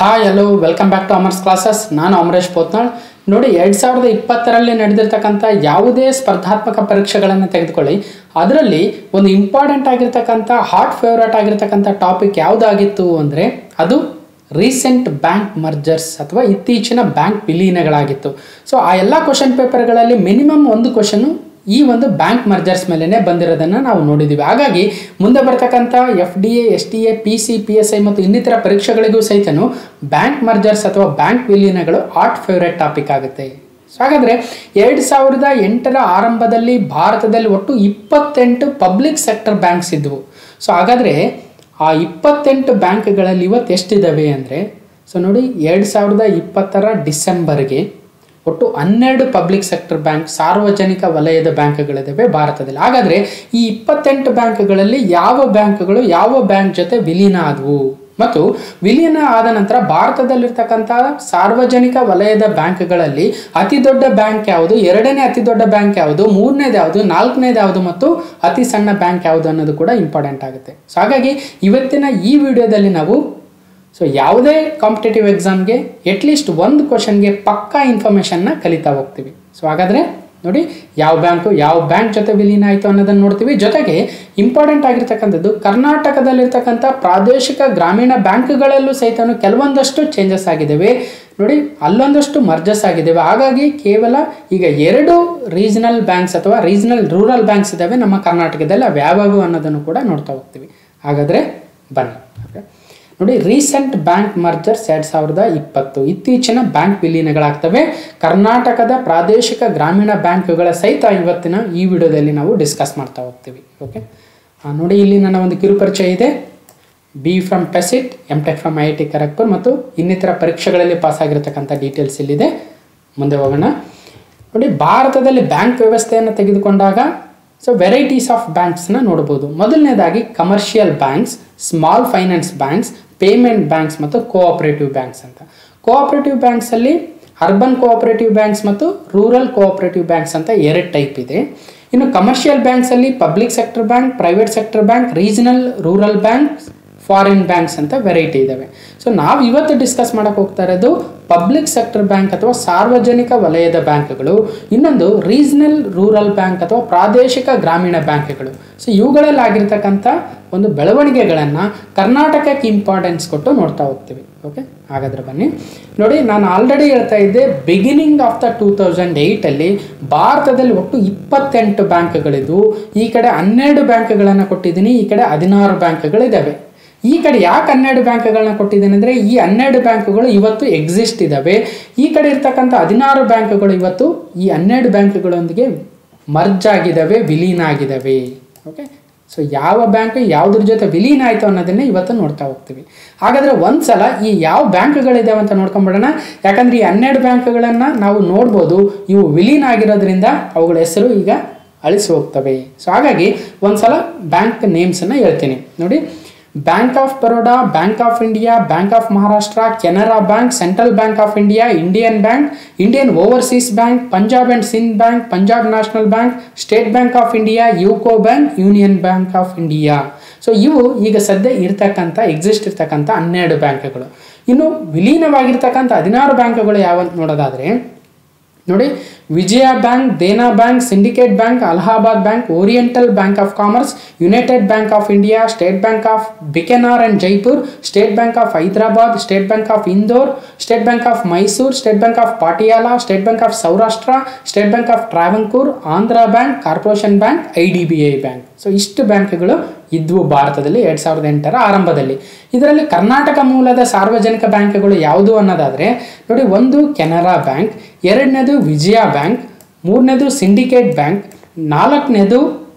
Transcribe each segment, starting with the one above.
hi hello welcome back to Amar's classes ನಾನು ಅಮರೇಶ್ ಪೋತ್ನಾಳ್ ನೋಡಿ ಎರಡು ಸಾವಿರದ ಇಪ್ಪತ್ತರಲ್ಲಿ ನಡೆದಿರ್ತಕ್ಕಂಥ ಯಾವುದೇ ಸ್ಪರ್ಧಾತ್ಮಕ ಪರೀಕ್ಷೆಗಳನ್ನು ತೆಗೆದುಕೊಳ್ಳಿ ಅದರಲ್ಲಿ ಒಂದು ಇಂಪಾರ್ಟೆಂಟ್ ಆಗಿರ್ತಕ್ಕಂಥ ಹಾಟ್ ಫೇವ್ರೇಟ್ ಆಗಿರ್ತಕ್ಕಂಥ ಟಾಪಿಕ್ ಯಾವುದಾಗಿತ್ತು ಅಂದರೆ ಅದು ರೀಸೆಂಟ್ ಬ್ಯಾಂಕ್ ಮರ್ಜರ್ಸ್ ಅಥವಾ ಇತ್ತೀಚಿನ ಬ್ಯಾಂಕ್ ವಿಲೀನಗಳಾಗಿತ್ತು ಸೊ ಆ ಎಲ್ಲ ಕ್ವಶನ್ ಪೇಪರ್ಗಳಲ್ಲಿ ಮಿನಿಮಮ್ ಒಂದು ಕ್ವಶನು ಈ ಒಂದು ಬ್ಯಾಂಕ್ ಮರ್ಜರ್ಸ್ ಮೇಲೇ ಬಂದಿರೋದನ್ನು ನಾವು ನೋಡಿದ್ದೀವಿ ಹಾಗಾಗಿ ಮುಂದೆ ಬರ್ತಕ್ಕಂಥ F D A S T A P C P S I ಮತ್ತು ಇನ್ನಿತರ ಪರೀಕ್ಷೆಗಳಿಗೂ ಸಹಿತನು ಬ್ಯಾಂಕ್ ಮರ್ಜರ್ಸ್ ಅಥವಾ ಬ್ಯಾಂಕ್ ವಿಲೀನಗಳು ಆಟ್ ಫೇವ್ರೇಟ್ ಟಾಪಿಕ್ ಆಗುತ್ತೆ ಸೊ ಹಾಗಾದರೆ ಎರಡು ಸಾವಿರದ ಎಂಟರ ಆರಂಭದಲ್ಲಿ ಭಾರತದಲ್ಲಿ ಒಟ್ಟು ಇಪ್ಪತ್ತೆಂಟು ಪಬ್ಲಿಕ್ ಸೆಕ್ಟರ್ ಬ್ಯಾಂಕ್ಸ್ ಇದ್ದವು ಸೊ ಹಾಗಾದರೆ ಆ ಇಪ್ಪತ್ತೆಂಟು ಬ್ಯಾಂಕ್ಗಳಲ್ಲಿ ಇವತ್ತು ಎಷ್ಟಿದ್ದಾವೆ ಅಂದರೆ ಸೊ ನೋಡಿ ಎರಡು ಸಾವಿರದ ಇಪ್ಪತ್ತರ ಡಿಸೆಂಬರ್ಗೆ ಒಟ್ಟು ಹನ್ನೆರಡು ಪಬ್ಲಿಕ್ ಸೆಕ್ಟರ್ ಬ್ಯಾಂಕ್ ಸಾರ್ವಜನಿಕ ವಲಯದ ಬ್ಯಾಂಕ್ಗಳಿದ್ದಾವೆ ಭಾರತದಲ್ಲಿ ಹಾಗಾದರೆ ಈ ಇಪ್ಪತ್ತೆಂಟು ಬ್ಯಾಂಕ್ಗಳಲ್ಲಿ ಯಾವ ಬ್ಯಾಂಕ್ಗಳು ಯಾವ ಬ್ಯಾಂಕ್ ಜೊತೆ ವಿಲೀನ ಆದವು ಮತ್ತು ವಿಲೀನ ಆದ ನಂತರ ಭಾರತದಲ್ಲಿರ್ತಕ್ಕಂಥ ಸಾರ್ವಜನಿಕ ವಲಯದ ಬ್ಯಾಂಕ್ಗಳಲ್ಲಿ ಅತಿ ದೊಡ್ಡ ಬ್ಯಾಂಕ್ ಯಾವುದು ಎರಡನೇ ಅತಿ ದೊಡ್ಡ ಬ್ಯಾಂಕ್ ಯಾವುದು ಮೂರನೇದು ಯಾವುದು ನಾಲ್ಕನೇದು ಯಾವುದು ಮತ್ತು ಅತಿ ಸಣ್ಣ ಬ್ಯಾಂಕ್ ಯಾವುದು ಅನ್ನೋದು ಕೂಡ ಇಂಪಾರ್ಟೆಂಟ್ ಆಗುತ್ತೆ ಸೊ ಹಾಗಾಗಿ ಇವತ್ತಿನ ಈ ವಿಡಿಯೋದಲ್ಲಿ ನಾವು ಸೊ ಯಾವುದೇ ಕಾಂಪಿಟೇಟಿವ್ ಎಕ್ಸಾಮ್ಗೆ ಅಟ್ಲೀಸ್ಟ್ ಒಂದು ಕ್ವಶನ್ಗೆ ಪಕ್ಕಾ ಇನ್ಫಾರ್ಮೇಷನ್ನ ಕಲಿತಾ ಹೋಗ್ತೀವಿ ಸೊ ಹಾಗಾದರೆ ನೋಡಿ ಯಾವ ಬ್ಯಾಂಕು ಯಾವ ಬ್ಯಾಂಕ್ ಜೊತೆ ವಿಲೀನ ಆಯಿತು ಅನ್ನೋದನ್ನು ನೋಡ್ತೀವಿ ಜೊತೆಗೆ ಇಂಪಾರ್ಟೆಂಟ್ ಆಗಿರ್ತಕ್ಕಂಥದ್ದು ಕರ್ನಾಟಕದಲ್ಲಿರ್ತಕ್ಕಂಥ ಪ್ರಾದೇಶಿಕ ಗ್ರಾಮೀಣ ಬ್ಯಾಂಕ್ಗಳಲ್ಲೂ ಸಹಿತ ಕೆಲವೊಂದಷ್ಟು ಚೇಂಜಸ್ ಆಗಿದ್ದಾವೆ ನೋಡಿ ಅಲ್ಲೊಂದಷ್ಟು ಮರ್ಜಸ್ ಆಗಿದ್ದಾವೆ ಹಾಗಾಗಿ ಕೇವಲ ಈಗ ಎರಡು ರೀಜನಲ್ ಬ್ಯಾಂಕ್ಸ್ ಅಥವಾ ರೀಜನಲ್ ರೂರಲ್ ಬ್ಯಾಂಕ್ಸ್ ಇದ್ದಾವೆ ನಮ್ಮ ಕರ್ನಾಟಕದಲ್ಲಿ ಅವು ಯಾವ್ಯಾವು ಅನ್ನೋದನ್ನು ಕೂಡ ನೋಡ್ತಾ ಹೋಗ್ತೀವಿ ಹಾಗಾದರೆ ಬನ್ನಿ ಓಕೆ ನೋಡಿ ರೀಸೆಂಟ್ ಬ್ಯಾಂಕ್ ಮರ್ಜರ್ಸ್ ಎರಡು ಸಾವಿರದ ಇಪ್ಪತ್ತು ಇತ್ತೀಚಿನ ಬ್ಯಾಂಕ್ ವಿಲೀನಗಳಾಗ್ತವೆ ಕರ್ನಾಟಕದ ಪ್ರಾದೇಶಿಕ ಗ್ರಾಮೀಣ ಬ್ಯಾಂಕ್ಗಳ ಸಹಿತ ಇವತ್ತಿನ ಈ ವಿಡಿಯೋದಲ್ಲಿ ನಾವು ಡಿಸ್ಕಸ್ ಮಾಡ್ತಾ ಹೋಗ್ತೀವಿ ಓಕೆ ನೋಡಿ ಇಲ್ಲಿ ನನ್ನ ಒಂದು ಕಿರುಪರಿಚಯ ಇದೆ ಬಿ ಫ್ರಮ್ ಟೆಸಿಟ್ M tech from I I T Kharagpur ಮತ್ತು ಇನ್ನಿತರ ಪರೀಕ್ಷೆಗಳಲ್ಲಿ ಪಾಸ್ ಆಗಿರತಕ್ಕಂಥ ಡೀಟೇಲ್ಸ್ ಇಲ್ಲಿದೆ ಮುಂದೆ ಹೋಗೋಣ ನೋಡಿ ಭಾರತದಲ್ಲಿ ಬ್ಯಾಂಕ್ ವ್ಯವಸ್ಥೆಯನ್ನು ತೆಗೆದುಕೊಂಡಾಗ ಸೊ ವೆರೈಟೀಸ್ ಆಫ್ ಬ್ಯಾಂಕ್ಸ್ನ ನೋಡ್ಬೋದು ಮೊದಲನೇದಾಗಿ commercial banks small finance banks payment banks ಮತ್ತು ಕೋಆಪರೇಟಿವ್ ಬ್ಯಾಂಕ್ಸ್ ಅಂತ ಕೋಆಪರೇಟಿವ್ ಬ್ಯಾಂಕ್ಸಲ್ಲಿ ಅರ್ಬನ್ ಕೋಆಪರೇಟಿವ್ ಬ್ಯಾಂಕ್ಸ್ ಮತ್ತು ರೂರಲ್ ಕೋಆಪರೇಟಿವ್ ಬ್ಯಾಂಕ್ಸ್ ಅಂತ ಎರಡು ಟೈಪ್ ಇದೆ ಇನ್ನು ಕಮರ್ಷಿಯಲ್ ಬ್ಯಾಂಕ್ಸಲ್ಲಿ public sector bank private sector bank regional rural banks foreign banks ಅಂತ ವೆರೈಟಿ ಇದ್ದಾವೆ ಸೊ ನಾವು ಇವತ್ತು ಡಿಸ್ಕಸ್ ಮಾಡೋಕೆ ಹೋಗ್ತಾ ಇರೋದು ಪಬ್ಲಿಕ್ ಸೆಕ್ಟರ್ ಬ್ಯಾಂಕ್ ಅಥವಾ ಸಾರ್ವಜನಿಕ ವಲಯದ ಬ್ಯಾಂಕ್ಗಳು ಇನ್ನೊಂದು ರೀಜನಲ್ ರೂರಲ್ ಬ್ಯಾಂಕ್ ಅಥವಾ ಪ್ರಾದೇಶಿಕ ಗ್ರಾಮೀಣ ಬ್ಯಾಂಕ್ಗಳು ಸೊ ಇವುಗಳಲ್ಲಿ ಆಗಿರ್ತಕ್ಕಂಥ ಒಂದು ಬೆಳವಣಿಗೆಗಳನ್ನು ಕರ್ನಾಟಕಕ್ಕೆ ಇಂಪಾರ್ಟೆನ್ಸ್ ಕೊಟ್ಟು ನೋಡ್ತಾ ಹೋಗ್ತೀವಿ ಓಕೆ ಹಾಗಾದ್ರೆ ಬನ್ನಿ ನೋಡಿ ನಾನು ಆಲ್ರೆಡಿ ಹೇಳ್ತಾ ಇದ್ದೆ beginning of the two thousand ಏಯ್ಟಲ್ಲಿ ಭಾರತದಲ್ಲಿ ಒಟ್ಟು ಇಪ್ಪತ್ತೆಂಟು ಬ್ಯಾಂಕ್ಗಳಿದ್ವು ಈ ಕಡೆ ಹನ್ನೆರಡು ಬ್ಯಾಂಕ್ಗಳನ್ನು ಕೊಟ್ಟಿದ್ದೀನಿ ಈ ಕಡೆ ಹದಿನಾರು ಬ್ಯಾಂಕ್ಗಳಿದ್ದಾವೆ ಈ ಕಡೆ ಯಾಕೆ ಹನ್ನೆರಡು ಬ್ಯಾಂಕ್ಗಳನ್ನ ಕೊಟ್ಟಿದ್ದೇನೆ ಅಂದರೆ ಈ ಹನ್ನೆರಡು ಬ್ಯಾಂಕ್ಗಳು ಇವತ್ತು ಎಕ್ಸಿಸ್ಟ್ ಇದ್ದಾವೆ ಈ ಕಡೆ ಇರ್ತಕ್ಕಂಥ ಹದಿನಾರು ಬ್ಯಾಂಕ್ಗಳು ಇವತ್ತು ಈ ಹನ್ನೆರಡು ಬ್ಯಾಂಕ್ಗಳೊಂದಿಗೆ ಮರ್ಜ್ ಆಗಿದ್ದಾವೆ ವಿಲೀನ ಆಗಿದ್ದಾವೆ ಓಕೆ ಸೊ ಯಾವ ಬ್ಯಾಂಕ್ ಯಾವುದ್ರ ಜೊತೆ ವಿಲೀನ ಆಯಿತು ಅನ್ನೋದನ್ನೇ ಇವತ್ತು ನೋಡ್ತಾ ಹೋಗ್ತೀವಿ ಹಾಗಾದರೆ ಒಂದು ಸಲ ಈ ಯಾವ ಬ್ಯಾಂಕ್ಗಳಿದ್ದಾವೆ ಅಂತ ನೋಡ್ಕೊಂಬಿಡೋಣ ಯಾಕಂದರೆ ಈ ಹನ್ನೆರಡು ಬ್ಯಾಂಕ್ಗಳನ್ನು ನಾವು ನೋಡ್ಬೋದು ಇವು ವಿಲೀನ ಆಗಿರೋದ್ರಿಂದ ಅವುಗಳ ಹೆಸರು ಈಗ ಅಳಿಸಿ ಹೋಗ್ತವೆ ಸೊ ಹಾಗಾಗಿ ಒಂದು ಸಲ ಬ್ಯಾಂಕ್ ನೇಮ್ಸನ್ನು ಹೇಳ್ತೀನಿ ನೋಡಿ bank of Baroda bank of India bank of Maharashtra Canara bank central bank of India Indian bank Indian overseas bank Punjab and Sindh bank Punjab national bank state bank of India UCO bank union bank of India so ಇವು ಈಗ ಸದ್ಯ ಇರ್ತಕ್ಕಂಥ exist ಇರ್ತಕ್ಕಂಥ ಹನ್ನೆರಡು ಬ್ಯಾಂಕ್ಗಳು ಇನ್ನು ವಿಲೀನವಾಗಿರ್ತಕ್ಕಂಥ ಹದಿನಾರು ಬ್ಯಾಂಕ್ಗಳು ಯಾವ ನೋಡೋದಾದರೆ ನೋಡಿ Vijaya bank Dena bank syndicate bank Allahabad bank oriental bank of commerce united bank of India state bank of Bikaner and Jaipur state bank of Hyderabad state bank of Indore state bank of Mysore state bank of Patiala state bank of Saurashtra state bank of Travancore Andhra bank corporation bank I D B I bank so ಇಷ್ಟು ಬ್ಯಾಂಕ್ಗಳು ಇದ್ವು ಭಾರತದಲ್ಲಿ ಎರಡು ಸಾವಿರದ ಎಂಟರ ಆರಂಭದಲ್ಲಿ ಇದರಲ್ಲಿ ಕರ್ನಾಟಕ ಮೂಲದ ಸಾರ್ವಜನಿಕ ಬ್ಯಾಂಕ್ಗಳು ಯಾವುದು ಅನ್ನೋದಾದರೆ ನೋಡಿ ಒಂದು ಕೆನರಾ ಬ್ಯಾಂಕ್ ಎರಡನೇದು ವಿಜಯ ಬ್ಯಾಂಕ್ ಮೂರನೇದು ಸಿಂಡಿಕೇಟ್ ಬ್ಯಾಂಕ್ ನಾಲ್ಕನೇದು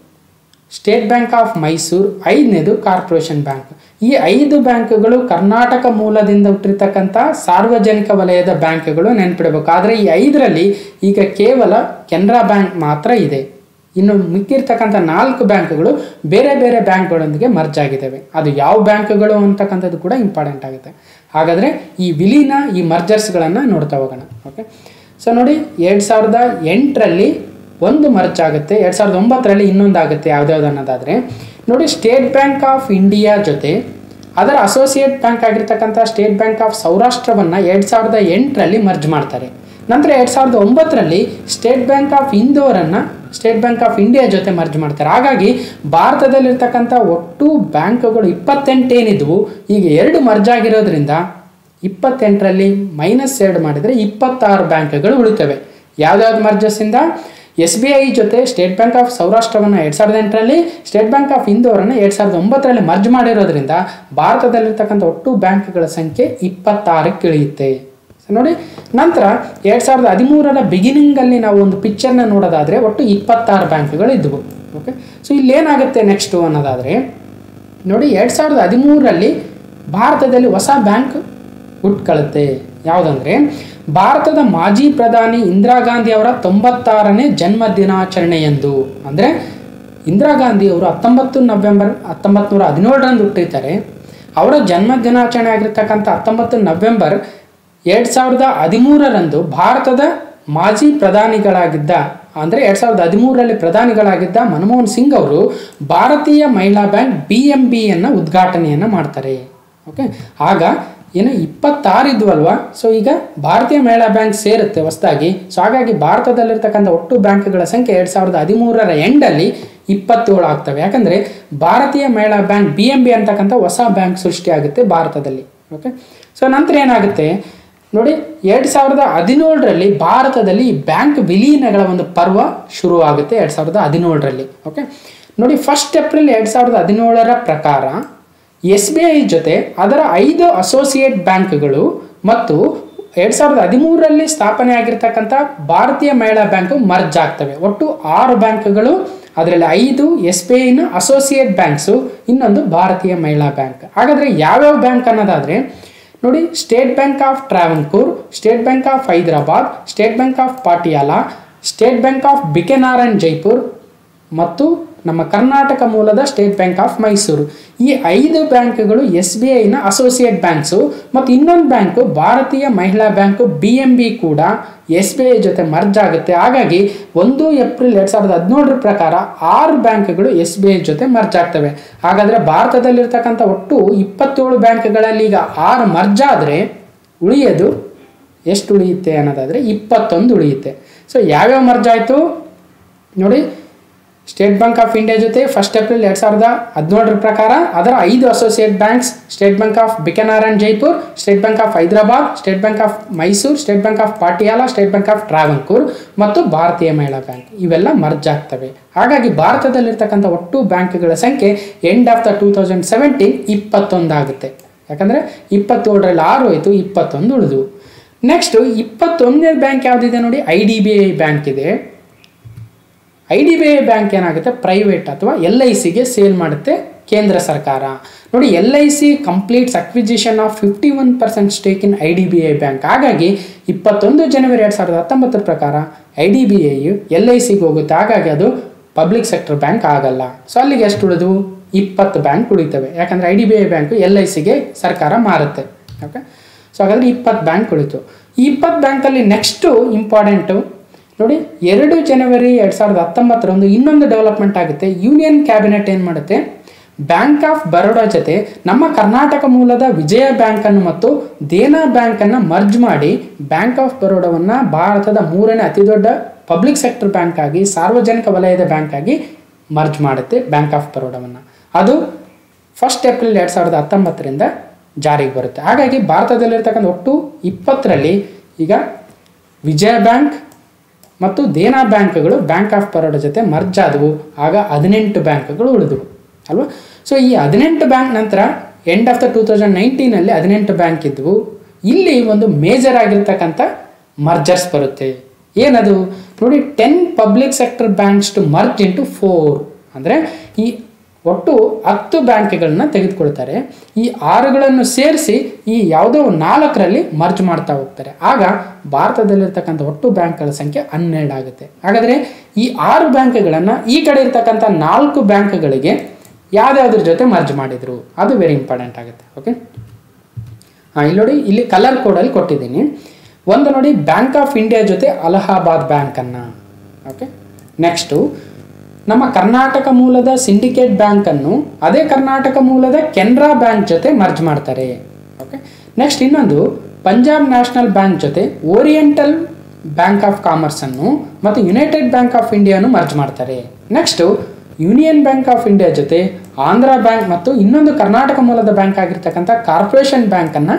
ಸ್ಟೇಟ್ ಬ್ಯಾಂಕ್ ಆಫ್ ಮೈಸೂರು ಐದನೇದು ಕಾರ್ಪೊರೇಷನ್ ಬ್ಯಾಂಕ್ ಈ ಐದು ಬ್ಯಾಂಕ್ಗಳು ಕರ್ನಾಟಕ ಮೂಲದಿಂದ ಹುಟ್ಟಿರ್ತಕ್ಕಂಥ ಸಾರ್ವಜನಿಕ ವಲಯದ ಬ್ಯಾಂಕ್ಗಳು ನೆನ್ಪಿಡಬೇಕು ಆದರೆ ಈ ಐದರಲ್ಲಿ ಈಗ ಕೇವಲ ಕೆನರಾ ಬ್ಯಾಂಕ್ ಮಾತ್ರ ಇದೆ ಇನ್ನು ಮಿಕ್ಕಿರ್ತಕ್ಕಂಥ ನಾಲ್ಕು ಬ್ಯಾಂಕ್ಗಳು ಬೇರೆ ಬೇರೆ ಬ್ಯಾಂಕ್ಗಳೊಂದಿಗೆ ಮರ್ಜ್ ಆಗಿದ್ದಾವೆ ಅದು ಯಾವ ಬ್ಯಾಂಕ್ಗಳು ಅಂತಕ್ಕಂಥದ್ದು ಕೂಡ ಇಂಪಾರ್ಟೆಂಟ್ ಆಗುತ್ತೆ ಹಾಗಾದರೆ ಈ ವಿಲೀನ ಈ ಮರ್ಜರ್ಸ್ಗಳನ್ನು ನೋಡ್ತಾ ಹೋಗೋಣ ಓಕೆ ಸೊ ನೋಡಿ ಎರಡು ಸಾವಿರದ ಎಂಟರಲ್ಲಿ ಒಂದು ಮರ್ಚ್ ಆಗುತ್ತೆ ಎರಡು ಸಾವಿರದ ಒಂಬತ್ತರಲ್ಲಿ ಇನ್ನೊಂದು ಆಗುತ್ತೆ ಯಾವ್ದ್ಯಾವ್ದು ಅನ್ನೋದಾದರೆ ನೋಡಿ ಸ್ಟೇಟ್ ಬ್ಯಾಂಕ್ ಆಫ್ ಇಂಡಿಯಾ ಜೊತೆ ಅದರ ಅಸೋಸಿಯೇಟ್ ಬ್ಯಾಂಕ್ ಆಗಿರ್ತಕ್ಕಂಥ ಸ್ಟೇಟ್ ಬ್ಯಾಂಕ್ ಆಫ್ ಸೌರಾಷ್ಟ್ರವನ್ನು ಎರಡು ಸಾವಿರದ ಎಂಟರಲ್ಲಿ ಮರ್ಜ್ ಮಾಡ್ತಾರೆ ನಂತರ ಎರಡು ಸಾವಿರದ ಒಂಬತ್ತರಲ್ಲಿ ಸ್ಟೇಟ್ ಬ್ಯಾಂಕ್ ಆಫ್ ಇಂದೋರನ್ನು ಸ್ಟೇಟ್ ಬ್ಯಾಂಕ್ ಆಫ್ ಇಂಡಿಯಾ ಜೊತೆ ಮರ್ಜ್ ಮಾಡ್ತಾರೆ ಹಾಗಾಗಿ ಭಾರತದಲ್ಲಿರ್ತಕ್ಕಂಥ ಒಟ್ಟು ಬ್ಯಾಂಕ್ಗಳು ಇಪ್ಪತ್ತೆಂಟೇನಿದ್ವು ಈಗ ಎರಡು ಮರ್ಜ್ ಆಗಿರೋದ್ರಿಂದ ಇಪ್ಪತ್ತೆಂಟರಲ್ಲಿ ಮೈನಸ್ ಎರಡು ಮಾಡಿದರೆ ಇಪ್ಪತ್ತಾರು ಬ್ಯಾಂಕ್ಗಳು ಉಳಿತವೆ ಯಾವ್ದಾವ್ದು ಮರ್ಜಸ್ಸಿಂದ ಎಸ್ ಬಿ ಐ ಜೊತೆ ಸ್ಟೇಟ್ ಬ್ಯಾಂಕ್ ಆಫ್ ಸೌರಾಷ್ಟ್ರವನ್ನು ಎರಡು ಸಾವಿರದ ಎಂಟರಲ್ಲಿ ಸ್ಟೇಟ್ ಬ್ಯಾಂಕ್ ಆಫ್ ಇಂದೋರನ್ನು ಎರಡು ಸಾವಿರದ ಒಂಬತ್ತರಲ್ಲಿ ಮರ್ಜ್ ಮಾಡಿರೋದ್ರಿಂದ ಭಾರತದಲ್ಲಿರ್ತಕ್ಕಂಥ ಒಟ್ಟು ಬ್ಯಾಂಕ್ಗಳ ಸಂಖ್ಯೆ ಇಪ್ಪತ್ತಾರಕ್ಕೆ ಇಳಿಯುತ್ತೆ ಸೊ ನೋಡಿ ನಂತರ ಎರಡು ಸಾವಿರದ ಹದಿಮೂರರ ಬಿಗಿನಿಂಗಲ್ಲಿ ನಾವು ಒಂದು ಪಿಕ್ಚರ್ನ ನೋಡೋದಾದರೆ ಒಟ್ಟು ಇಪ್ಪತ್ತಾರು ಬ್ಯಾಂಕ್ಗಳು ಇದ್ದವು ಓಕೆ ಸೊ ಇಲ್ಲೇನಾಗುತ್ತೆ ನೆಕ್ಸ್ಟು ಅನ್ನೋದಾದರೆ ನೋಡಿ ಎರಡು ಸಾವಿರದ ಹದಿಮೂರರಲ್ಲಿ ಭಾರತದಲ್ಲಿ ಹೊಸ ಬ್ಯಾಂಕ್ ಹುಟ್ಕೊಳ್ಳುತ್ತೆ ಯಾವುದಂದ್ರೆ ಭಾರತದ ಮಾಜಿ ಪ್ರಧಾನಿ ಇಂದಿರಾ ಗಾಂಧಿ ಅವರ ತೊಂಬತ್ತಾರನೇ ಜನ್ಮ ದಿನಾಚರಣೆಯಂದು ಅಂದರೆ ಇಂದಿರಾ ಗಾಂಧಿ ಅವರು ಹತ್ತೊಂಬತ್ತು ನವೆಂಬರ್ ಹತ್ತೊಂಬತ್ತು ನೂರ ಹದಿನೇಳರಂದು ಹುಟ್ಟಿರ್ತಾರೆ ಅವರ ಜನ್ಮ ದಿನಾಚರಣೆ ಆಗಿರ್ತಕ್ಕಂಥ ಹತ್ತೊಂಬತ್ತು ನವೆಂಬರ್ ಎರಡು ಸಾವಿರದ ಹದಿಮೂರರಂದು ಭಾರತದ ಮಾಜಿ ಪ್ರಧಾನಿಗಳಾಗಿದ್ದ ಅಂದರೆ ಎರಡು ಸಾವಿರದ ಹದಿಮೂರರಲ್ಲಿ ಪ್ರಧಾನಿಗಳಾಗಿದ್ದ ಮನಮೋಹನ್ ಸಿಂಗ್ ಅವರು ಭಾರತೀಯ ಮಹಿಳಾ ಬ್ಯಾಂಕ್ ಬಿ ಎಂ ಬಿಯನ್ನು ಉದ್ಘಾಟನೆಯನ್ನು ಮಾಡ್ತಾರೆ ಓಕೆ ಆಗ ಏನು ಇಪ್ಪತ್ತಾರು ಇದ್ವಲ್ವಾ ಸೊ ಈಗ ಭಾರತೀಯ ಮಹಿಳಾ ಬ್ಯಾಂಕ್ ಸೇರುತ್ತೆ ಹೊಸದಾಗಿ ಸೊ ಹಾಗಾಗಿ ಭಾರತದಲ್ಲಿರ್ತಕ್ಕಂಥ ಒಟ್ಟು ಬ್ಯಾಂಕ್ಗಳ ಸಂಖ್ಯೆ ಎರಡು ಸಾವಿರದ ಹದಿಮೂರರ ಎಂಡಲ್ಲಿ ಇಪ್ಪತ್ತೇಳು ಆಗ್ತವೆ ಯಾಕಂದರೆ ಭಾರತೀಯ Mahila bank B M B ಅಂತಕ್ಕಂಥ ಹೊಸ ಬ್ಯಾಂಕ್ ಸೃಷ್ಟಿಯಾಗುತ್ತೆ ಭಾರತದಲ್ಲಿ ಓಕೆ ಸೊ ನಂತರ ಏನಾಗುತ್ತೆ ನೋಡಿ ಎರಡು ಸಾವಿರದ ಹದಿನೇಳರಲ್ಲಿ ಭಾರತದಲ್ಲಿ ಈ ಬ್ಯಾಂಕ್ ವಿಲೀನಗಳ ಒಂದು ಪರ್ವ ಶುರುವಾಗುತ್ತೆ ಎರಡು ಸಾವಿರದ ಹದಿನೇಳರಲ್ಲಿ ಓಕೆ ನೋಡಿ ಫಸ್ಟ್ ಏಪ್ರಿಲ್ ಎರಡು ಸಾವಿರದ ಹದಿನೇಳರ ಪ್ರಕಾರ ಎಸ್ ಬಿ ಐ ಜೊತೆ ಅದರ ಐದು ಅಸೋಸಿಯೇಟ್ ಬ್ಯಾಂಕ್ಗಳು ಮತ್ತು ಎರಡು ಸಾವಿರದ ಹದಿಮೂರರಲ್ಲಿ ಸ್ಥಾಪನೆ ಆಗಿರ್ತಕ್ಕಂಥ ಭಾರತೀಯ ಮಹಿಳಾ ಬ್ಯಾಂಕು ಮರ್ಜ್ ಆಗ್ತವೆ ಒಟ್ಟು ಆರು ಬ್ಯಾಂಕ್ಗಳು ಅದರಲ್ಲಿ ಐದು ಎಸ್ ಬಿ ಐನ ಅಸೋಸಿಯೇಟ್ ಬ್ಯಾಂಕ್ಸು ಇನ್ನೊಂದು ಭಾರತೀಯ ಮಹಿಳಾ ಬ್ಯಾಂಕ್ ಹಾಗಾದರೆ ಯಾವ್ಯಾವ ಬ್ಯಾಂಕ್ ಅನ್ನೋದಾದರೆ ನೋಡಿ state bank of Travancore state bank of Hyderabad state bank of Patiala state bank of Bikaner and Jaipur ಮತ್ತು ನಮ್ಮ ಕರ್ನಾಟಕ ಮೂಲದ ಸ್ಟೇಟ್ ಬ್ಯಾಂಕ್ ಆಫ್ ಮೈಸೂರು ಈ ಐದು ಬ್ಯಾಂಕ್ಗಳು ಎಸ್ ಬಿ ಐನ ಅಸೋಸಿಯೇಟ್ ಬ್ಯಾಂಕ್ಸು ಮತ್ತು ಇನ್ನೊಂದು bank Bharatiya Mahila bank B M B ಕೂಡ ಎಸ್ ಬಿ ಐ ಜೊತೆ ಮರ್ಜ್ ಆಗುತ್ತೆ ಹಾಗಾಗಿ ಒಂದು ಏಪ್ರಿಲ್ ಎರಡು ಸಾವಿರದ ಹದಿನೇಳರ ಪ್ರಕಾರ ಆರು ಬ್ಯಾಂಕ್ಗಳು ಎಸ್ ಬಿ ಐ ಜೊತೆ ಮರ್ಜ್ ಆಗ್ತವೆ ಹಾಗಾದರೆ ಭಾರತದಲ್ಲಿರ್ತಕ್ಕಂಥ ಒಟ್ಟು ಇಪ್ಪತ್ತೇಳು ಬ್ಯಾಂಕ್ಗಳಲ್ಲಿ ಈಗ ಆರು ಮರ್ಜ್ ಆದರೆ ಉಳಿಯೋದು ಎಷ್ಟು ಉಳಿಯುತ್ತೆ ಅನ್ನೋದಾದರೆ ಇಪ್ಪತ್ತೊಂದು ಉಳಿಯುತ್ತೆ ಸೊ ಯಾವ್ಯಾವ ಮರ್ಜ್ ಆಯಿತು ನೋಡಿ ಸ್ಟೇಟ್ ಬ್ಯಾಂಕ್ ಆಫ್ ಇಂಡಿಯಾ ಜೊತೆ ಫಸ್ಟ್ ಏಪ್ರಿಲ್ ಎರಡು ಸಾವಿರದ ಹದಿನೇಳರ ಪ್ರಕಾರ ಅದರ ಐದು associate banks state bank of Bikaner and Jaipur state bank of Hyderabad state bank of Mysore state bank of Patiala state bank of Travancore ಮತ್ತು ಭಾರತೀಯ ಮಹಿಳಾ ಬ್ಯಾಂಕ್ ಇವೆಲ್ಲ ಮರ್ಜ್ ಆಗ್ತವೆ ಹಾಗಾಗಿ ಭಾರತದಲ್ಲಿರ್ತಕ್ಕಂಥ ಒಟ್ಟು ಬ್ಯಾಂಕ್ಗಳ ಸಂಖ್ಯೆ end of the two thousand seventeen ಇಪ್ಪತ್ತೊಂದಾಗುತ್ತೆ ಯಾಕಂದರೆ ಇಪ್ಪತ್ತೇಳರಲ್ಲಿ ಆರು ಹೋಯಿತು ಇಪ್ಪತ್ತೊಂದು ಉಳಿದು ನೆಕ್ಸ್ಟು ಇಪ್ಪತ್ತೊಂದನೇ ಬ್ಯಾಂಕ್ ಯಾವುದಿದೆ ನೋಡಿ I D B I bank ಇದೆ I D B I bank ಏನಾಗುತ್ತೆ ಪ್ರೈವೇಟ್ ಅಥವಾ ಎಲ್ ಐ ಸಿಗೆ ಸೇಲ್ ಮಾಡುತ್ತೆ ಕೇಂದ್ರ ಸರ್ಕಾರ ನೋಡಿ L I C completes acquisition of fifty one percent stake in I D B I bank ಹಾಗಾಗಿ ಇಪ್ಪತ್ತೊಂದು ಜನವರಿ ಎರಡು ಸಾವಿರದ ಹತ್ತೊಂಬತ್ತರ ಪ್ರಕಾರ I D B I L I ಸಿಗೆ ಹೋಗುತ್ತೆ ಹಾಗಾಗಿ ಅದು ಪಬ್ಲಿಕ್ ಸೆಕ್ಟರ್ ಬ್ಯಾಂಕ್ ಆಗಲ್ಲ ಸೊ ಅಲ್ಲಿಗೆ ಎಷ್ಟು ಉಳಿದು ಇಪ್ಪತ್ತು ಬ್ಯಾಂಕ್ ಉಳಿತವೆ ಯಾಕಂದರೆ I D B I bank L I ಸಿಗೆ ಸರ್ಕಾರ ಮಾರುತ್ತೆ ಓಕೆ ಸೊ ಹಾಗಾದರೆ ಇಪ್ಪತ್ತು ಬ್ಯಾಂಕ್ ಉಳಿತು ಈ ಇಪ್ಪತ್ತು ಬ್ಯಾಂಕಲ್ಲಿ ನೆಕ್ಸ್ಟು ಇಂಪಾರ್ಟೆಂಟು ನೋಡಿ ಎರಡು ಜನವರಿ ಎರಡು ಸಾವಿರದ ಹತ್ತೊಂಬತ್ತರಂದು ಇನ್ನೊಂದು ಡೆವಲಪ್ಮೆಂಟ್ ಆಗುತ್ತೆ ಯೂನಿಯನ್ ಕ್ಯಾಬಿನೆಟ್ ಏನು ಮಾಡುತ್ತೆ ಬ್ಯಾಂಕ್ ಆಫ್ ಬರೋಡಾ ಜೊತೆ ನಮ್ಮ ಕರ್ನಾಟಕ ಮೂಲದ ವಿಜಯ ಬ್ಯಾಂಕನ್ನು ಮತ್ತು ದೇನಾ ಬ್ಯಾಂಕನ್ನು ಮರ್ಜ್ ಮಾಡಿ ಬ್ಯಾಂಕ್ ಆಫ್ ಬರೋಡವನ್ನು ಭಾರತದ ಮೂರನೇ ಅತಿದೊಡ್ಡ ಪಬ್ಲಿಕ್ ಸೆಕ್ಟರ್ ಬ್ಯಾಂಕ್ ಆಗಿ ಸಾರ್ವಜನಿಕ ವಲಯದ ಬ್ಯಾಂಕ್ ಆಗಿ ಮರ್ಜ್ ಮಾಡುತ್ತೆ ಬ್ಯಾಂಕ್ ಆಫ್ ಬರೋಡವನ್ನು ಅದು ಫಸ್ಟ್ ಏಪ್ರಿಲ್ ಎರಡು ಸಾವಿರದ ಹತ್ತೊಂಬತ್ತರಿಂದ ಜಾರಿಗೆ ಬರುತ್ತೆ ಹಾಗಾಗಿ ಭಾರತದಲ್ಲಿರ್ತಕ್ಕಂಥ ಒಟ್ಟು ಇಪ್ಪತ್ತರಲ್ಲಿ ಈಗ ವಿಜಯ ಬ್ಯಾಂಕ್ ಮತ್ತು ದೇನಾ ಬ್ಯಾಂಕ್ಗಳು ಬ್ಯಾಂಕ್ ಆಫ್ ಬರೋಡ ಜೊತೆ ಮರ್ಜ್ ಆದವು ಆಗ ಹದಿನೆಂಟು ಬ್ಯಾಂಕ್ಗಳು ಉಳಿದವು ಅಲ್ವಾ ಸೊ ಈ ಹದಿನೆಂಟು ಬ್ಯಾಂಕ್ ನಂತರ end of the two thousand ನೈನ್ಟೀನಲ್ಲಿ ಹದಿನೆಂಟು ಬ್ಯಾಂಕ್ ಇದ್ದವು ಇಲ್ಲಿ ಒಂದು ಮೇಜರ್ ಆಗಿರ್ತಕ್ಕಂಥ ಮರ್ಜರ್ಸ್ ಬರುತ್ತೆ ಏನದು ನೋಡಿ ten public sector banks to merge into four ಅಂದರೆ ಈ ಒಟ್ಟು ಹತ್ತು ಬ್ಯಾಂಕ್ಗಳನ್ನ ತೆಗೆದುಕೊಳ್ತಾರೆ ಈ ಆರುಗಳನ್ನು ಸೇರಿಸಿ ಈ ಯಾವುದೋ ನಾಲ್ಕರಲ್ಲಿ ಮರ್ಜ್ ಮಾಡ್ತಾ ಹೋಗ್ತಾರೆ ಆಗ ಭಾರತದಲ್ಲಿರ್ತಕ್ಕಂಥ ಒಟ್ಟು ಬ್ಯಾಂಕ್ಗಳ ಸಂಖ್ಯೆ ಹನ್ನೆರಡು ಆಗುತ್ತೆ ಹಾಗಾದರೆ ಈ ಆರು ಬ್ಯಾಂಕ್ಗಳನ್ನು ಈ ಕಡೆ ಇರ್ತಕ್ಕಂಥ ನಾಲ್ಕು ಬ್ಯಾಂಕ್ಗಳಿಗೆ ಯಾವ್ದಾವ್ದ್ರ ಜೊತೆ ಮರ್ಜ್ ಮಾಡಿದರು ಅದು ವೆರಿ ಇಂಪಾರ್ಟೆಂಟ್ ಆಗುತ್ತೆ ಓಕೆ ಹಾಂ ಇಲ್ಲಿ ನೋಡಿ ಇಲ್ಲಿ ಕಲರ್ ಕೋಡಲ್ಲಿ ಕೊಟ್ಟಿದ್ದೀನಿ ಒಂದು ನೋಡಿ ಬ್ಯಾಂಕ್ ಆಫ್ ಇಂಡಿಯಾ ಜೊತೆ ಅಲಹಾಬಾದ್ ಬ್ಯಾಂಕನ್ನು ಓಕೆ ನೆಕ್ಸ್ಟು ನಮ್ಮ ಕರ್ನಾಟಕ ಮೂಲದ ಸಿಂಡಿಕೇಟ್ ಬ್ಯಾಂಕನ್ನು ಅದೇ ಕರ್ನಾಟಕ ಮೂಲದ ಕೆನರಾ ಬ್ಯಾಂಕ್ ಜೊತೆ ಮರ್ಜ್ ಮಾಡ್ತಾರೆ ಓಕೆ ನೆಕ್ಸ್ಟ್ ಇನ್ನೊಂದು ಪಂಜಾಬ್ ನ್ಯಾಷನಲ್ ಬ್ಯಾಂಕ್ ಜೊತೆ ಓರಿಯೆಂಟಲ್ ಬ್ಯಾಂಕ್ ಆಫ್ ಕಾಮರ್ಸ್ ಅನ್ನು ಮತ್ತು ಯುನೈಟೆಡ್ ಬ್ಯಾಂಕ್ ಆಫ್ ಇಂಡಿಯಾನು ಮರ್ಜ್ ಮಾಡ್ತಾರೆ next union bank of India ಜೊತೆ ಆಂಧ್ರ ಬ್ಯಾಂಕ್ ಮತ್ತು ಇನ್ನೊಂದು ಕರ್ನಾಟಕ ಮೂಲದ ಬ್ಯಾಂಕ್ ಆಗಿರ್ತಕ್ಕಂಥ ಕಾರ್ಪೊರೇಷನ್ ಬ್ಯಾಂಕನ್ನು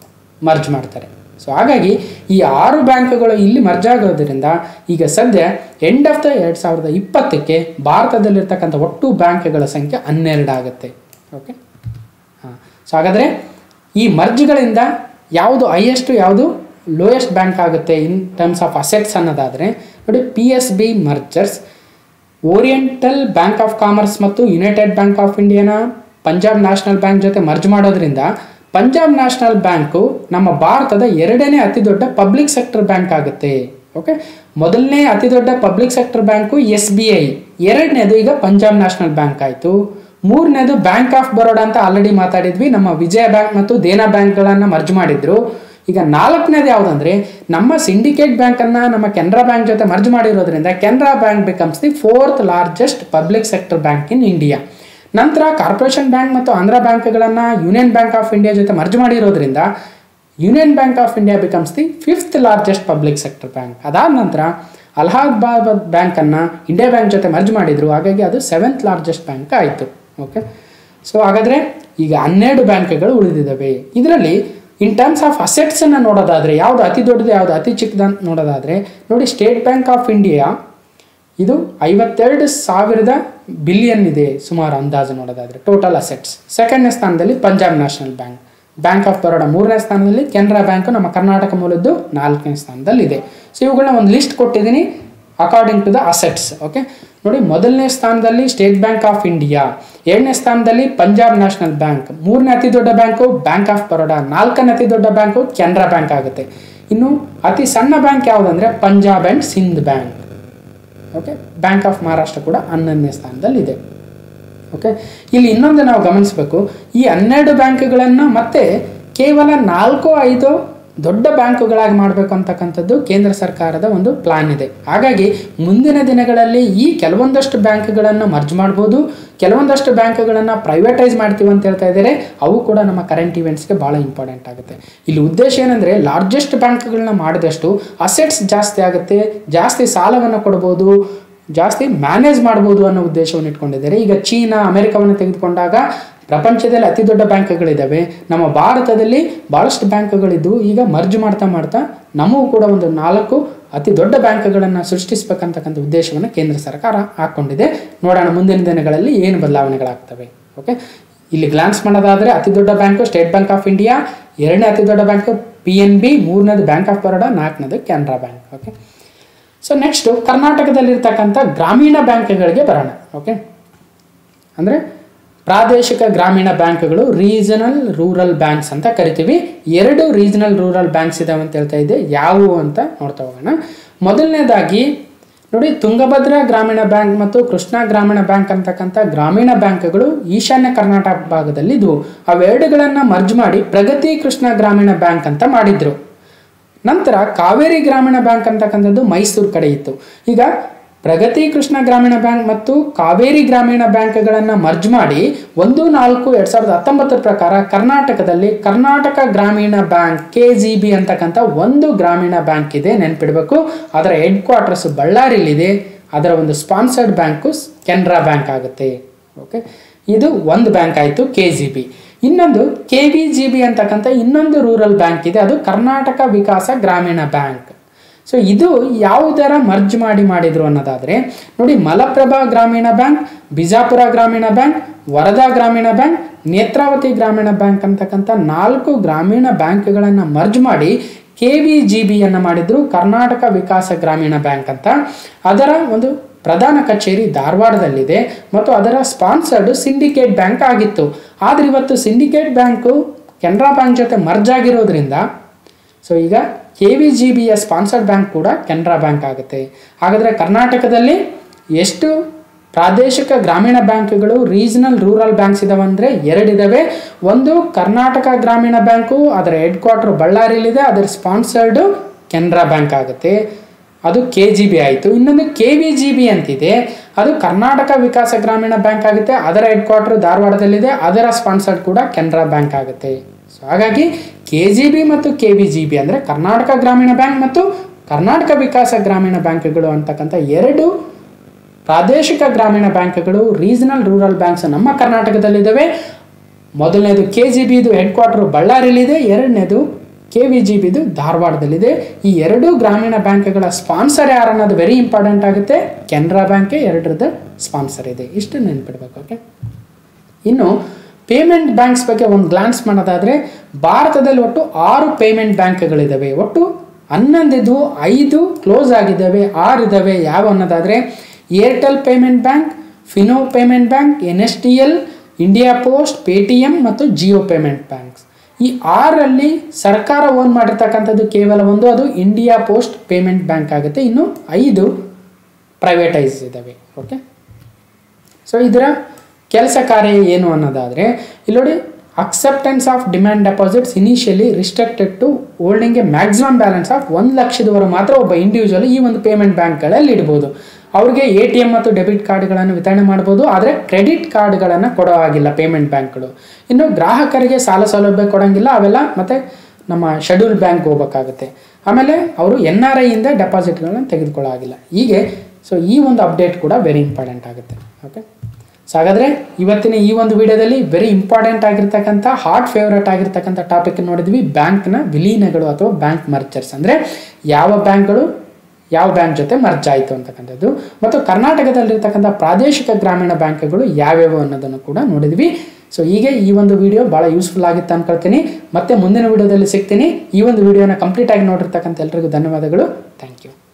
ಮರ್ಜ್ ಮಾಡ್ತಾರೆ ಸೊ ಹಾಗಾಗಿ ಈ ಆರು ಬ್ಯಾಂಕ್ಗಳು ಇಲ್ಲಿ ಮರ್ಜ್ ಆಗೋದ್ರಿಂದ ಈಗ ಸದ್ಯ ಎಂಡ್ ಆಫ್ ದ ಎರಡು ಸಾವಿರದ ಇಪ್ಪತ್ತಕ್ಕೆ ಭಾರತದಲ್ಲಿರ್ತಕ್ಕಂಥ ಒಟ್ಟು ಬ್ಯಾಂಕ್ಗಳ ಸಂಖ್ಯೆ ಹನ್ನೆರಡು ಆಗುತ್ತೆ ಓಕೆ ಹಾಂ ಸೊ ಹಾಗಾದರೆ ಈ ಮರ್ಜ್ಗಳಿಂದ ಯಾವುದು ಹೈಯೆಸ್ಟು ಯಾವುದು ಲೋಯೆಸ್ಟ್ ಬ್ಯಾಂಕ್ ಆಗುತ್ತೆ ಇನ್ ಟರ್ಮ್ಸ್ ಆಫ್ ಅಸೆಟ್ಸ್ ಅನ್ನೋದಾದರೆ ನೋಡಿ P S B mergers oriental bank of commerce ಮತ್ತು ಯುನೈಟೆಡ್ ಬ್ಯಾಂಕ್ ಆಫ್ ಇಂಡಿಯಾನ ಪಂಜಾಬ್ ನ್ಯಾಷನಲ್ ಬ್ಯಾಂಕ್ ಜೊತೆ ಮರ್ಜ್ ಮಾಡೋದ್ರಿಂದ ಪಂಜಾಬ್ ನ್ಯಾಷನಲ್ ಬ್ಯಾಂಕು ನಮ್ಮ ಭಾರತದ ಎರಡನೇ ಅತಿ ದೊಡ್ಡ ಪಬ್ಲಿಕ್ ಸೆಕ್ಟರ್ ಬ್ಯಾಂಕ್ ಆಗುತ್ತೆ ಓಕೆ ಮೊದಲನೇ ಅತಿ ದೊಡ್ಡ public sector bank S B I ಎರಡನೇದು ಈಗ ಪಂಜಾಬ್ ನ್ಯಾಷನಲ್ ಬ್ಯಾಂಕ್ ಆಯಿತು ಮೂರನೇದು ಬ್ಯಾಂಕ್ ಆಫ್ ಬರೋಡಾ ಅಂತ ಆಲ್ರೆಡಿ ಮಾತಾಡಿದ್ವಿ ನಮ್ಮ ವಿಜಯ ಬ್ಯಾಂಕ್ ಮತ್ತು ದೇನಾ ಬ್ಯಾಂಕ್ಗಳನ್ನು ಮರ್ಜ್ ಮಾಡಿದ್ರು ಈಗ ನಾಲ್ಕನೇದು ಯಾವುದಂದ್ರೆ ನಮ್ಮ ಸಿಂಡಿಕೇಟ್ ಬ್ಯಾಂಕನ್ನು ನಮ್ಮ ಕೆನರಾ ಬ್ಯಾಂಕ್ ಜೊತೆ ಮರ್ಜ್ ಮಾಡಿರೋದ್ರಿಂದ Canara bank becomes the fourth largest public sector bank in India ನಂತರ ಕಾರ್ಪೊರೇಷನ್ ಬ್ಯಾಂಕ್ ಮತ್ತು ಆಂಧ್ರ ಬ್ಯಾಂಕ್ಗಳನ್ನು ಯೂನಿಯನ್ ಬ್ಯಾಂಕ್ ಆಫ್ ಇಂಡಿಯಾ ಜೊತೆ ಮರ್ಜ್ ಮಾಡಿರೋದ್ರಿಂದ union bank of India becomes the fifth largest public sector bank ಅದಾದ ನಂತರ ಅಲಹಾಬಾದ್ ಬ್ಯಾಂಕನ್ನು ಇಂಡಿಯಾ ಬ್ಯಾಂಕ್ ಜೊತೆ ಮರ್ಜ್ ಮಾಡಿದ್ರು ಹಾಗಾಗಿ ಅದು ಸೆವೆಂತ್ ಲಾರ್ಜೆಸ್ಟ್ ಬ್ಯಾಂಕ್ ಆಯಿತು ಓಕೆ ಸೊ ಹಾಗಾದರೆ ಈಗ ಹನ್ನೆರಡು ಬ್ಯಾಂಕ್ಗಳು ಉಳಿದಿದ್ದಾವೆ ಇದರಲ್ಲಿ ಇನ್ ಟರ್ಮ್ಸ್ ಆಫ್ ಅಸೆಟ್ಸನ್ನು ನೋಡೋದಾದರೆ ಯಾವುದು ಅತಿ ದೊಡ್ಡದು ಯಾವುದು ಅತಿ ಚಿಕ್ಕದು ಅಂತ ನೋಡೋದಾದರೆ ನೋಡಿ ಸ್ಟೇಟ್ ಬ್ಯಾಂಕ್ ಆಫ್ ಇಂಡಿಯಾ ಇದು ಐವತ್ತೆರಡು ಸಾವಿರದ ಬಿಲಿಯನ್ ಇದೆ ಸುಮಾರು ಅಂದಾಜು ನೋಡೋದಾದರೆ ಟೋಟಲ್ ಅಸೆಟ್ಸ್ ಸೆಕೆಂಡ್ನೇ ಸ್ಥಾನದಲ್ಲಿ Punjab national bank bank of Baroda ಮೂರನೇ ಸ್ಥಾನದಲ್ಲಿ ಕೆನರಾ ಬ್ಯಾಂಕು ನಮ್ಮ ಕರ್ನಾಟಕ ಮೂಲದ್ದು ನಾಲ್ಕನೇ ಸ್ಥಾನದಲ್ಲಿ ಇದೆ ಸೊ ಇವುಗಳನ್ನ ಒಂದು ಲಿಸ್ಟ್ ಕೊಟ್ಟಿದ್ದೀನಿ according to the assets okay ನೋಡಿ ಮೊದಲನೇ ಸ್ಥಾನದಲ್ಲಿ ಸ್ಟೇಟ್ ಬ್ಯಾಂಕ್ ಆಫ್ ಇಂಡಿಯಾ ಏಳನೇ ಸ್ಥಾನದಲ್ಲಿ ಪಂಜಾಬ್ ನ್ಯಾಷನಲ್ ಬ್ಯಾಂಕ್ ಮೂರನೇ ಅತಿ ದೊಡ್ಡ ಬ್ಯಾಂಕು ಬ್ಯಾಂಕ್ ಆಫ್ ಬರೋಡಾ ನಾಲ್ಕನೇ ಅತಿ ದೊಡ್ಡ ಬ್ಯಾಂಕು ಕೆನರಾ ಬ್ಯಾಂಕ್ ಆಗುತ್ತೆ ಇನ್ನು ಅತಿ ಸಣ್ಣ ಬ್ಯಾಂಕ್ ಯಾವುದಂದ್ರೆ Punjab and Sindh bank okay bank of Maharashtra ಕೂಡ ಹನ್ನೊಂದನೇ ಸ್ಥಾನದಲ್ಲಿ ಇದೆ ಓಕೆ ಇಲ್ಲಿ ಇನ್ನೊಂದು ನಾವು ಗಮನಿಸಬೇಕು ಈ ಹನ್ನೆರಡು ಬ್ಯಾಂಕ್ಗಳನ್ನು ಮತ್ತೆ ಕೇವಲ ನಾಲ್ಕು ಐದು ದೊಡ್ಡ ಬ್ಯಾಂಕುಗಳಾಗಿ ಮಾಡಬೇಕು ಅಂತಕ್ಕಂಥದ್ದು ಕೇಂದ್ರ ಸರ್ಕಾರದ ಒಂದು ಪ್ಲಾನ್ ಇದೆ ಹಾಗಾಗಿ ಮುಂದಿನ ದಿನಗಳಲ್ಲಿ ಈ ಕೆಲವೊಂದಷ್ಟು ಬ್ಯಾಂಕ್ಗಳನ್ನು ಮರ್ಜ್ ಮಾಡ್ಬೋದು ಕೆಲವೊಂದಷ್ಟು ಬ್ಯಾಂಕ್ಗಳನ್ನು ಪ್ರೈವೇಟೈಸ್ ಮಾಡ್ತೀವಿ ಅಂತ ಹೇಳ್ತಾ ಇದ್ದಾರೆ ಅವು ಕೂಡ ನಮ್ಮ ಕರೆಂಟ್ ಇವೆಂಟ್ಸ್ಗೆ ಭಾಳ ಇಂಪಾರ್ಟೆಂಟ್ ಆಗುತ್ತೆ ಇಲ್ಲಿ ಉದ್ದೇಶ ಏನಂದರೆ ಲಾರ್ಜೆಸ್ಟ್ ಬ್ಯಾಂಕ್ಗಳನ್ನ ಮಾಡಿದಷ್ಟು ಅಸೆಟ್ಸ್ ಜಾಸ್ತಿ ಆಗುತ್ತೆ ಜಾಸ್ತಿ ಸಾಲವನ್ನು ಕೊಡ್ಬೋದು ಜಾಸ್ತಿ ಮ್ಯಾನೇಜ್ ಮಾಡ್ಬೋದು ಅನ್ನೋ ಉದ್ದೇಶವನ್ನು ಇಟ್ಕೊಂಡಿದ್ದಾರೆ ಈಗ ಚೀನಾ ಅಮೆರಿಕವನ್ನು ತೆಗೆದುಕೊಂಡಾಗ ಪ್ರಪಂಚದಲ್ಲಿ ಅತಿ ದೊಡ್ಡ ಬ್ಯಾಂಕ್ಗಳಿದ್ದಾವೆ ನಮ್ಮ ಭಾರತದಲ್ಲಿ ಭಾಳಷ್ಟು ಬ್ಯಾಂಕ್ಗಳಿದ್ದು ಈಗ ಮರ್ಜ್ ಮಾಡ್ತಾ ಮಾಡ್ತಾ ನಮಗೂ ಕೂಡ ಒಂದು ನಾಲ್ಕು ಅತಿ ದೊಡ್ಡ ಬ್ಯಾಂಕ್ಗಳನ್ನು ಸೃಷ್ಟಿಸ್ಬೇಕಂತಕ್ಕಂಥ ಉದ್ದೇಶವನ್ನು ಕೇಂದ್ರ ಸರ್ಕಾರ ಹಾಕ್ಕೊಂಡಿದೆ ನೋಡೋಣ ಮುಂದಿನ ದಿನಗಳಲ್ಲಿ ಏನು ಬದಲಾವಣೆಗಳಾಗ್ತವೆ ಓಕೆ ಇಲ್ಲಿ ಗ್ಲಾನ್ಸ್ ಮಾಡೋದಾದರೆ ಅತಿ ದೊಡ್ಡ bank state bank of India ಎರಡನೇ ಅತಿ ದೊಡ್ಡ ಬ್ಯಾಂಕು ಪಿ ಎನ್ ಬಿ ಮೂರನೇದು ಬ್ಯಾಂಕ್ ಆಫ್ ಬರೋಡಾ ನಾಲ್ಕನೇದು Canara bank okay so next ಕರ್ನಾಟಕದಲ್ಲಿರ್ತಕ್ಕಂಥ ಗ್ರಾಮೀಣ ಬ್ಯಾಂಕ್ಗಳಿಗೆ ಬರೋಣ ಓಕೆ ಅಂದರೆ ಪ್ರಾದೇಶಿಕ ಗ್ರಾಮೀಣ ಬ್ಯಾಂಕ್ಗಳು ರೀಜನಲ್ ರೂರಲ್ ಬ್ಯಾಂಕ್ಸ್ ಅಂತ ಕರಿತೀವಿ ಎರಡು ರೀಜನಲ್ ರೂರಲ್ ಬ್ಯಾಂಕ್ಸ್ ಇದಾವೆ ಅಂತ ಹೇಳ್ತಾ ಇದ್ದೆ ಯಾವುವು ಅಂತ ನೋಡ್ತಾ ಹೋಗೋಣ ಮೊದಲನೇದಾಗಿ ನೋಡಿ ತುಂಗಭದ್ರಾ ಗ್ರಾಮೀಣ ಬ್ಯಾಂಕ್ ಮತ್ತು ಕೃಷ್ಣಾ ಗ್ರಾಮೀಣ ಬ್ಯಾಂಕ್ ಅಂತಕ್ಕಂಥ ಗ್ರಾಮೀಣ ಬ್ಯಾಂಕ್ಗಳು ಈಶಾನ್ಯ ಕರ್ನಾಟಕ ಭಾಗದಲ್ಲಿ ಇದ್ವು ಅವೆರಡುಗಳನ್ನು ಮರ್ಜ್ ಮಾಡಿ ಪ್ರಗತಿ ಕೃಷ್ಣ ಗ್ರಾಮೀಣ ಬ್ಯಾಂಕ್ ಅಂತ ಮಾಡಿದ್ರು ನಂತರ ಕಾವೇರಿ ಗ್ರಾಮೀಣ ಬ್ಯಾಂಕ್ ಅಂತಕ್ಕಂಥದ್ದು ಮೈಸೂರು ಕಡೆ ಇತ್ತು ಈಗ ಪ್ರಗತಿ ಕೃಷ್ಣ ಗ್ರಾಮೀಣ ಬ್ಯಾಂಕ್ ಮತ್ತು ಕಾವೇರಿ ಗ್ರಾಮೀಣ ಬ್ಯಾಂಕ್ಗಳನ್ನು ಮರ್ಜ್ ಮಾಡಿ ಒಂದು ನಾಲ್ಕು ಎರಡು ಸಾವಿರದ ಹತ್ತೊಂಬತ್ತರ ಪ್ರಕಾರ ಕರ್ನಾಟಕದಲ್ಲಿ ಕರ್ನಾಟಕ ಗ್ರಾಮೀಣ ಬ್ಯಾಂಕ್ ಕೆ ಜಿ ಬಿ ಅಂತಕ್ಕಂಥ ಒಂದು ಗ್ರಾಮೀಣ ಬ್ಯಾಂಕ್ ಇದೆ ನೆನ್ಪಿಡಬೇಕು ಅದರ ಹೆಡ್ ಕ್ವಾರ್ಟರ್ಸ್ ಬಳ್ಳಾರಿಲಿದೆ ಅದರ ಒಂದು ಸ್ಪಾನ್ಸರ್ಡ್ ಬ್ಯಾಂಕು ಕೆನರಾ ಬ್ಯಾಂಕ್ ಆಗುತ್ತೆ ಓಕೆ ಇದು ಒಂದು ಬ್ಯಾಂಕ್ ಆಯಿತು ಕೆ ಜಿ ಬಿ ಇನ್ನೊಂದು ಕೆ ವಿ ಜಿ ಬಿ ಅಂತಕ್ಕಂಥ ಇನ್ನೊಂದು ರೂರಲ್ ಬ್ಯಾಂಕ್ ಇದೆ ಅದು ಕರ್ನಾಟಕ ವಿಕಾಸ ಗ್ರಾಮೀಣ ಬ್ಯಾಂಕ್ ಸೊ ಇದು ಯಾವುದರ ಮರ್ಜ್ ಮಾಡಿ ಮಾಡಿದ್ರು ಅನ್ನೋದಾದರೆ ನೋಡಿ ಮಲಪ್ರಭಾ ಗ್ರಾಮೀಣ ಬ್ಯಾಂಕ್ ಬಿಜಾಪುರ ಗ್ರಾಮೀಣ ಬ್ಯಾಂಕ್ ವರದಾ ಗ್ರಾಮೀಣ ಬ್ಯಾಂಕ್ ನೇತ್ರಾವತಿ ಗ್ರಾಮೀಣ ಬ್ಯಾಂಕ್ ಅಂತಕ್ಕಂಥ ನಾಲ್ಕು ಗ್ರಾಮೀಣ ಬ್ಯಾಂಕ್ಗಳನ್ನು ಮರ್ಜ್ ಮಾಡಿ ಕೆ ವಿ ಜಿ ಬಿಯನ್ನು ಮಾಡಿದ್ರು ಕರ್ನಾಟಕ ವಿಕಾಸ ಗ್ರಾಮೀಣ ಬ್ಯಾಂಕ್ ಅಂತ ಅದರ ಒಂದು ಪ್ರಧಾನ ಕಚೇರಿ ಧಾರವಾಡದಲ್ಲಿದೆ ಮತ್ತು ಅದರ ಸ್ಪಾನ್ಸರ್ಡ್ ಸಿಂಡಿಕೇಟ್ ಬ್ಯಾಂಕ್ ಆಗಿತ್ತು ಆದರೆ ಇವತ್ತು ಸಿಂಡಿಕೇಟ್ ಬ್ಯಾಂಕು ಕೆನರಾ ಬ್ಯಾಂಕ್ ಜೊತೆ ಮರ್ಜ್ ಆಗಿರೋದ್ರಿಂದ ಸೊ ಈಗ ಕೆ ವಿ ಜಿ ಬಿಯ ಸ್ಪಾನ್ಸರ್ಡ್ ಬ್ಯಾಂಕ್ ಕೂಡ ಕೆನರಾ ಬ್ಯಾಂಕ್ ಆಗುತ್ತೆ ಹಾಗಾದರೆ ಕರ್ನಾಟಕದಲ್ಲಿ ಎಷ್ಟು ಪ್ರಾದೇಶಿಕ ಗ್ರಾಮೀಣ ಬ್ಯಾಂಕ್ಗಳು ರೀಜನಲ್ ರೂರಲ್ ಬ್ಯಾಂಕ್ಸ್ ಇದಾವೆ ಅಂದರೆ ಎರಡಿದಾವೆ ಒಂದು ಕರ್ನಾಟಕ ಗ್ರಾಮೀಣ ಬ್ಯಾಂಕು ಅದರ ಹೆಡ್ ಕ್ವಾರ್ಟರ್ ಬಳ್ಳಾರಿಲಿದೆ ಅದರ ಸ್ಪಾನ್ಸರ್ಡು ಕೆನರಾ ಬ್ಯಾಂಕ್ ಆಗುತ್ತೆ ಅದು ಕೆ ಜಿ ಬಿ ಆಯಿತು ಇನ್ನೊಂದು ಕೆ ವಿ ಜಿ ಬಿ ಅಂತಿದೆ ಅದು ಕರ್ನಾಟಕ ವಿಕಾಸ ಗ್ರಾಮೀಣ ಬ್ಯಾಂಕ್ ಆಗುತ್ತೆ ಅದರ ಹೆಡ್ ಕ್ವಾರ್ಟರ್ ಧಾರವಾಡದಲ್ಲಿದೆ ಅದರ ಸ್ಪಾನ್ಸರ್ಡ್ ಕೂಡ ಕೆನರಾ ಬ್ಯಾಂಕ್ ಆಗುತ್ತೆ ಸೊ ಹಾಗಾಗಿ ಕೆ ಜಿ ಬಿ ಮತ್ತು ಕೆ ವಿ ಜಿ ಬಿ ಅಂದರೆ ಕರ್ನಾಟಕ ಗ್ರಾಮೀಣ ಬ್ಯಾಂಕ್ ಮತ್ತು ಕರ್ನಾಟಕ ವಿಕಾಸ ಗ್ರಾಮೀಣ ಬ್ಯಾಂಕ್ಗಳು ಅಂತಕ್ಕಂಥ ಎರಡು ಪ್ರಾದೇಶಿಕ ಗ್ರಾಮೀಣ ಬ್ಯಾಂಕ್ಗಳು ರೀಜನಲ್ ರೂರಲ್ ಬ್ಯಾಂಕ್ಸ್ ನಮ್ಮ ಕರ್ನಾಟಕದಲ್ಲಿದ್ದಾವೆ ಮೊದಲನೇದು ಕೆ ಜಿ ಬಿದು ಹೆಡ್ ಕ್ವಾರ್ಟರ್ ಬಳ್ಳಾರಿಯಲ್ಲಿದೆ ಎರಡನೇದು ಕೆ ವಿ ಜಿ ಬಿದು ಧಾರವಾಡದಲ್ಲಿದೆ ಈ ಎರಡೂ ಗ್ರಾಮೀಣ ಬ್ಯಾಂಕ್ಗಳ ಸ್ಪಾನ್ಸರ್ ಯಾರು ಅನ್ನೋದು ವೆರಿ ಇಂಪಾರ್ಟೆಂಟ್ ಆಗುತ್ತೆ ಕೆನರಾ ಬ್ಯಾಂಕೆ ಎರಡರದ್ದು ಸ್ಪಾನ್ಸರ್ ಇದೆ ಇಷ್ಟು ನೆನ್ಪಿಡ್ಬೇಕು ಓಕೆ ಇನ್ನು ಪೇಮೆಂಟ್ ಬ್ಯಾಂಕ್ಸ್ ಬಗ್ಗೆ ಒಂದು ಗ್ಲಾನ್ಸ್ ಮಾಡೋದಾದರೆ ಭಾರತದಲ್ಲಿ ಒಟ್ಟು ಆರು ಪೇಮೆಂಟ್ ಬ್ಯಾಂಕ್ಗಳಿದ್ದಾವೆ ಒಟ್ಟು ಹನ್ನೊಂದಿದ್ದು ಐದು ಕ್ಲೋಸ್ ಆಗಿದ್ದಾವೆ ಆರು ಇದ್ದಾವೆ ಯಾವ ಅನ್ನೋದಾದರೆ Airtel payment bank Fino payment bank N S T L India post T M ಮತ್ತು ಜಿಯೋ ಪೇಮೆಂಟ್ ಬ್ಯಾಂಕ್ಸ್ ಈ ಆರಲ್ಲಿ ಸರ್ಕಾರ ಓನ್ ಮಾಡಿರ್ತಕ್ಕಂಥದ್ದು ಕೇವಲ ಒಂದು ಅದು ಇಂಡಿಯಾ ಪೋಸ್ಟ್ ಪೇಮೆಂಟ್ ಬ್ಯಾಂಕ್ ಆಗುತ್ತೆ ಇನ್ನು ಐದು ಪ್ರೈವೇಟೈಸ್ ಇದ್ದಾವೆ ಓಕೆ ಸೊ ಇದರ ಕೆಲಸ ಕಾರ್ಯ ಏನು ಅನ್ನೋದಾದರೆ ಇಲ್ಲಿ ನೋಡಿ acceptance of demand deposits initially restricted to holding a maximum balance of ಒಂದು ಲಕ್ಷದವರೆಗೆ ಮಾತ್ರ ಒಬ್ಬ ಇಂಡಿವಿಜುವಲ್ ಈ ಒಂದು ಪೇಮೆಂಟ್ ಬ್ಯಾಂಕ್ಗಳಲ್ಲಿ ಇಡ್ಬೋದು ಅವ್ರಿಗೆ ಎ ಟಿ ಎಮ್ ಮತ್ತು ಡೆಬಿಟ್ ಕಾರ್ಡ್ಗಳನ್ನು ವಿತರಣೆ ಮಾಡ್ಬೋದು ಆದರೆ ಕ್ರೆಡಿಟ್ ಕಾರ್ಡ್ಗಳನ್ನು ಕೊಡೋ ಹಾಗಿಲ್ಲ ಪೇಮೆಂಟ್ ಬ್ಯಾಂಕ್ಗಳು ಇನ್ನು ಗ್ರಾಹಕರಿಗೆ ಸಾಲ ಸೌಲಭ್ಯ ಕೊಡೋಂಗಿಲ್ಲ ಅವೆಲ್ಲ ಮತ್ತು ನಮ್ಮ ಶೆಡ್ಯೂಲ್ ಬ್ಯಾಂಕ್ ಹೋಗ್ಬೇಕಾಗುತ್ತೆ ಆಮೇಲೆ ಅವರು ಎನ್ ಆರ್ ಐಯಿಂದ ಡೆಪಾಸಿಟ್ಗಳನ್ನ ತೆಗೆದುಕೊಳ್ಳೋ ಹಾಗಿಲ್ಲ ಹೀಗೆ ಸೊ ಈ ಒಂದು ಅಪ್ಡೇಟ್ ಕೂಡ very important okay so so ಹಾಗಾದರೆ ಇವತ್ತಿನ ಈ ಒಂದು ವಿಡಿಯೋದಲ್ಲಿ ವೆರಿ ಇಂಪಾರ್ಟೆಂಟ್ ಆಗಿರ್ತಕ್ಕಂಥ ಹಾಟ್ ಫೇವ್ರೇಟ್ ಆಗಿರ್ತಕ್ಕಂಥ ಟಾಪಿಕ್ ನೋಡಿದ್ವಿ ಬ್ಯಾಂಕ್ನ ವಿಲೀನಗಳು ಅಥವಾ ಬ್ಯಾಂಕ್ ಮರ್ಚರ್ಸ್ ಅಂದರೆ ಯಾವ ಬ್ಯಾಂಕ್ಗಳು ಯಾವ ಬ್ಯಾಂಕ್ ಜೊತೆ ಮರ್ಜ್ ಆಯಿತು ಅಂತಕ್ಕಂಥದ್ದು ಮತ್ತು ಕರ್ನಾಟಕದಲ್ಲಿರ್ತಕ್ಕಂಥ ಪ್ರಾದೇಶಿಕ ಗ್ರಾಮೀಣ ಬ್ಯಾಂಕ್ಗಳು ಯಾವ್ಯಾವು ಅನ್ನೋದನ್ನು ಕೂಡ ನೋಡಿದ್ವಿ ಸೊ ಹೀಗೆ ಈ ಒಂದು ವಿಡಿಯೋ ಭಾಳ ಯೂಸ್ಫುಲ್ ಆಗಿತ್ತು ಅನ್ಕೊಳ್ತೀನಿ ಮತ್ತೆ ಮುಂದಿನ ವಿಡಿಯೋದಲ್ಲಿ ಸಿಗ್ತೀನಿ ಈ ಒಂದು ವಿಡಿಯೋನ ಕಂಪ್ಲೀಟ್ ಆಗಿ ನೋಡಿರ್ತಕ್ಕಂಥ ಎಲ್ರಿಗೂ ಧನ್ಯವಾದಗಳು ಥ್ಯಾಂಕ್ ಯು